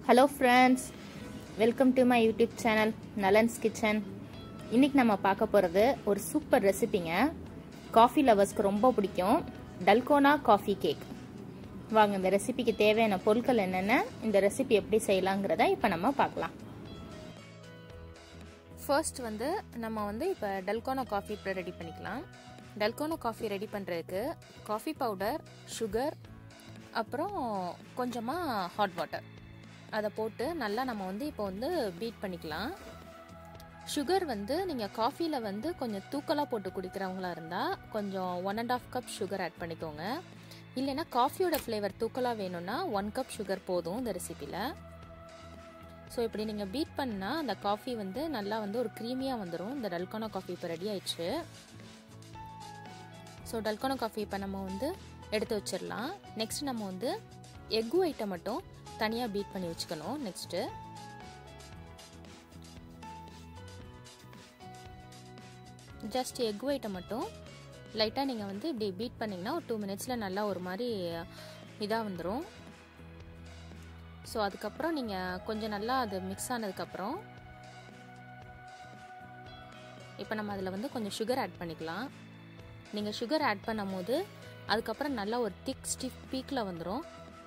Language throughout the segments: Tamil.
hello friends welcome to my YouTube channel Nalan's kitchen இன்னைக்கு நம்ம பார்க்க போகிறது ஒரு சூப்பர் ரெசிபிங்க காஃபி லவர்ஸ்க்கு ரொம்ப பிடிக்கும் டல்கோனா காஃபி கேக் வாங்க இந்த ரெசிபிக்கு தேவையான பொருட்கள் என்னென்ன இந்த ரெசிபி எப்படி செய்யலாங்கிறத இப்போ நம்ம பார்க்கலாம் ஃபர்ஸ்ட் வந்து நம்ம வந்து இப்போ டல்கோனா காஃபி இப்போ ரெடி பண்ணிக்கலாம் டல்கோனா காஃபி ரெடி பண்ணுறதுக்கு காஃபி பவுடர் சுகர் அப்புறம் கொஞ்சமாக ஹாட் வாட்டர் அதை போட்டு நல்லா நம்ம வந்து இப்போ வந்து பீட் பண்ணிக்கலாம் சுகர் வந்து நீங்கள் காஃபியில் வந்து கொஞ்சம் தூக்கலாக போட்டு குடிக்கிறவங்களா இருந்தால் கொஞ்சம் one and half cup sugar add பண்ணிக்கோங்க இல்லைன்னா காஃபியோட ஃப்ளேவர் தூக்கலாக வேணும்னா ஒன் கப் சுகர் போதும் இந்த ரெசிப்பியில் ஸோ இப்படி நீங்கள் பீட் பண்ணால் அந்த காஃபி வந்து நல்லா வந்து ஒரு க்ரீமியாக வந்துடும் இந்த டல்கோனா காஃபி இப்போ ரெடி ஆயிடுச்சு ஸோ டல்கோனா காஃபி இப்போ நம்ம வந்து எடுத்து வச்சிடலாம் நெக்ஸ்ட் நம்ம வந்து எக் ஒயிட்டை மட்டும் தனியாக பீட் பண்ணி வச்சுக்கணும் நெக்ஸ்ட்டு ஜஸ்ட் எக் ஒயிட்டை மட்டும் லைட்டாக நீங்கள் வந்து இப்படி பீட் பண்ணிங்கன்னா ஒரு டூ மினிட்ஸில் நல்லா ஒரு மாதிரி இதாக வந்துடும் ஸோ அதுக்கப்புறம் நீங்கள் கொஞ்சம் நல்லா அது மிக்ஸ் ஆனதுக்கப்புறம் இப்போ நம்ம அதில் வந்து கொஞ்சம் சுகர் ஆட் பண்ணிக்கலாம் நீங்கள் சுகர் ஆட் பண்ணும் போது அதுக்கப்புறம் நல்லா ஒரு திக் ஸ்டிஃப் பீக்கில் வந்துடும்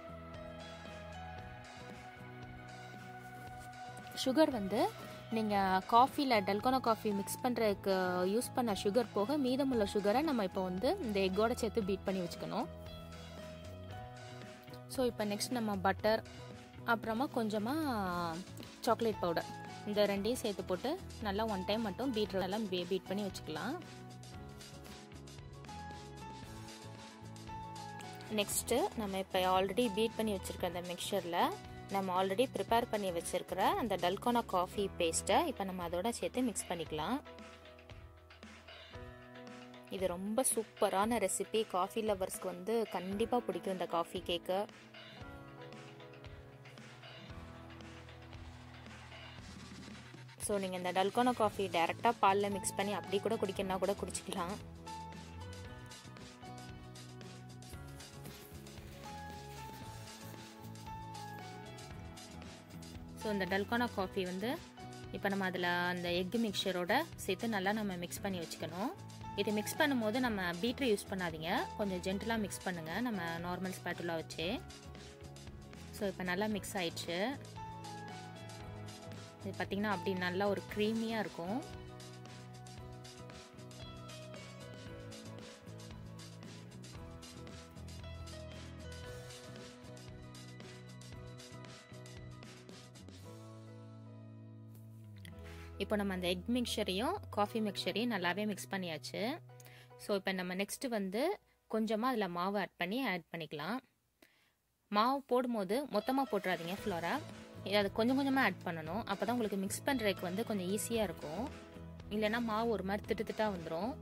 சுகர் வந்து நீங்கள் காஃபியில் டல்கோனா காஃபி மிக்ஸ் பண்ணுறதுக்கு யூஸ் பண்ண சுகர் போக மீதமுள்ள சுகரை நம்ம இப்போ வந்து இந்த எக்கோட சேர்த்து பீட் பண்ணி வச்சுக்கணும் ஸோ இப்போ நெக்ஸ்ட் நம்ம பட்டர் அப்புறமா கொஞ்சமாக சாக்லேட் பவுடர் இந்த ரெண்டையும் சேர்த்து போட்டு நல்லா ஒன் டைம் மட்டும் பீட்ரு நல்லா பீட் பண்ணி வச்சுக்கலாம் நெக்ஸ்ட்டு நம்ம இப்போ ஆல்ரெடி பீட் பண்ணி வச்சுருக்க அந்த மிக்சரில் நம்ம ஆல்ரெடி ப்ரிப்பேர் பண்ணி வச்சுருக்கிற அந்த டல்கோனா காஃபி பேஸ்ட்டை இப்போ நம்ம அதோட சேர்த்து மிக்ஸ் பண்ணிக்கலாம் இது ரொம்ப சூப்பரான ரெசிபி காஃபி லவர்ஸ்க்கு வந்து கண்டிப்பாக பிடிக்கும் இந்த காஃபி கேக்கு ஸோ நீங்கள் இந்த டல்கோனா காஃபி டைரெக்டாக பாலில் மிக்ஸ் பண்ணி அப்படி கூட குடிக்கணும்னா கூட குடிச்சிக்கலாம் ஸோ இந்த டல்கோனா காஃபி வந்து இப்போ நம்ம அதில் அந்த எக் மிக்சரோட சேர்த்து நல்லா நம்ம மிக்ஸ் பண்ணி வச்சுக்கணும் இது மிக்ஸ் பண்ணும்போது நம்ம பீட்ரு யூஸ் பண்ணாதீங்க கொஞ்சம் ஜென்டலாக மிக்ஸ் பண்ணுங்கள் நம்ம நார்மல் ஸ்பேட்டுலா வச்சு ஸோ இப்போ நல்லா மிக்ஸ் ஆயிடுச்சு இது பார்த்திங்கன்னா அப்படி நல்லா ஒரு க்ரீமியாக இருக்கும் இப்போ நம்ம அந்த எக் மிக்சரையும் காஃபி மிக்சரையும் நல்லாவே மிக்ஸ் பண்ணியாச்சு ஸோ இப்போ நம்ம நெக்ஸ்ட்டு வந்து கொஞ்சமாக அதில் மாவு ஆட் பண்ணி ஆட் பண்ணிக்கலாம் மாவு போடும்போது மொத்தமாக போட்டுறாதீங்க ஃப்ளோரா அது கொஞ்சம் கொஞ்சமாக ஆட் பண்ணணும் அப்போ தான் உங்களுக்கு மிக்ஸ் பண்ணுறதுக்கு வந்து கொஞ்சம் ஈஸியாக இருக்கும் இல்லைன்னா மாவு ஒரு மாதிரி திட்டு திட்டாக வந்துடும்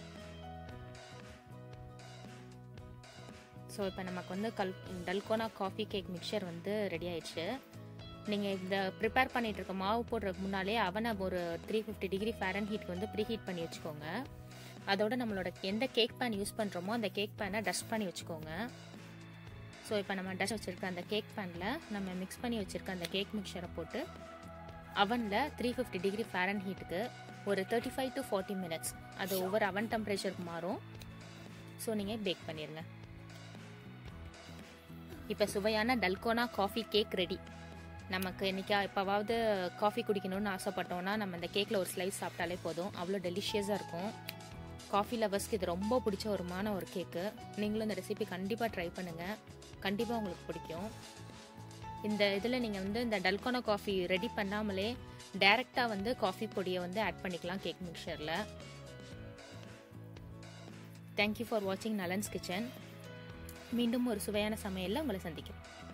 ஸோ இப்போ நமக்கு வந்து கல் டல்கோனா காஃபி கேக் மிக்சர் வந்து ரெடி ஆயிடுச்சு நீங்கள் இந்த ப்ரிப்பேர் பண்ணிகிட்டு இருக்க மாவு போடுறதுக்கு முன்னாலே அவனை ஒரு three fifty degree Fahrenheit வந்து ப்ரீ ஹீட் பண்ணி வச்சுக்கோங்க அதோட நம்மளோட எந்த கேக் பேன் யூஸ் பண்ணுறோமோ அந்த கேக் பேனை டஸ்ட் பண்ணி வச்சுக்கோங்க ஸோ இப்போ நம்ம டஸ்ட் வச்சுருக்க அந்த கேக் பேனில் நம்ம மிக்ஸ் பண்ணி வச்சுருக்க அந்த கேக் மிக்சரை போட்டு அவனில் த்ரீ ஃபிஃப்டி டிகிரி ஃபேரன் ஹீட்டுக்கு ஒரு thirty five to forty minutes அது ஒவ்வொரு அவன் டெம்பரேச்சருக்கு மாறும் ஸோ நீங்கள் பேக் பண்ணிடுங்க இப்போ சுவையான டல்கோனா காஃபி கேக் ரெடி நமக்கு என்றைக்கா எப்போவாவது காஃபி குடிக்கணும்னு ஆசைப்பட்டோன்னா நம்ம இந்த கேக்கில் ஒரு ஸ்லைஸ் சாப்பிட்டாலே போதும் அவ்வளோ டெலிஷியஸாக இருக்கும் காஃபி லவர்ஸ்க்கு இது ரொம்ப பிடிச்ச ஒருமான ஒரு கேக்கு நீங்களும் இந்த ரெசிபி கண்டிப்பாக ட்ரை பண்ணுங்கள் கண்டிப்பாக உங்களுக்கு பிடிக்கும் இந்த இதில் நீங்கள் வந்து இந்த டல்கோனா காஃபி ரெடி பண்ணாமலே டைரெக்டாக வந்து காஃபி பொடியை வந்து ஆட் பண்ணிக்கலாம் கேக் மிக்சரில் தேங்க்யூ ஃபார் வாட்சிங் நலன்ஸ் கிச்சன் மீண்டும் ஒரு சுவையான சமையலில் உங்களை சந்திக்கிறேன்